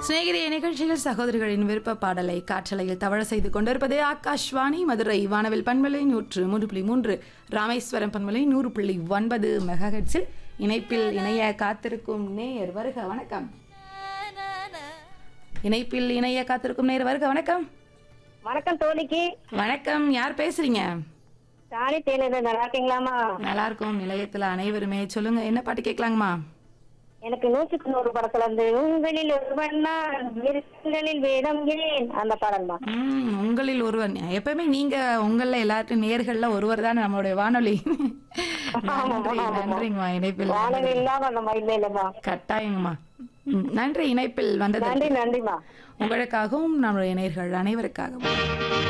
சிநேகிதிய நிகழ்ச்சியில் சகோதரிகளின் விருப்ப பாடலை காற்றலையில் தவழ செய்து கொண்டிருப்பது ஆகாஷ்வாணி மதுரை வானவில் பண்பலை நூற்று மூன்று புள்ளி மூன்று ராமேஸ்வரம் பண்பலை நூறு புள்ளி ஒன்பது மெகாஹெட்ஸில் இணைப்பில் இணைய காத்திருக்கும் நேயர் வருக வணக்கம் இணைப்பில் இணைய காத்திருக்கும் நேயர் வருக வணக்கம் வணக்கம் தோழிக்கு வணக்கம் யார் பேசுறீங்க சாணி தேனது நல்லா இருக்கீங்களாமா நல்லா இருக்கும் நிலையத்துல அனைவருமே சொல்லுங்க என்ன பாட்டு கேட்கலாங்கம்மா எனக்கு நூற்றுக்கு நூறு படத்துல இருந்து உங்களில் ஒருவன் நான் விருப்பங்களில் வேதம் ஏன் அந்த பாடல்மா ம், உங்களில் ஒருவர் எப்பவுமே நீங்க உங்கள எல்லாருக்கும் நேர்கள்ல ஒருவர் தான் நம்மளுடைய வானொலி நன்றி நன்றிங்கம்மா இணைப்பில் வானவில் இல்லாம நம்ம இல்ல இல்லம்மா கட்டாயங்கம்மா ம், நன்றி இணைப்பில் வந்தது நன்றி நன்றிமா உங்களுக்காகவும் நம்முடைய நேர்கள் அனைவருக்காகவும்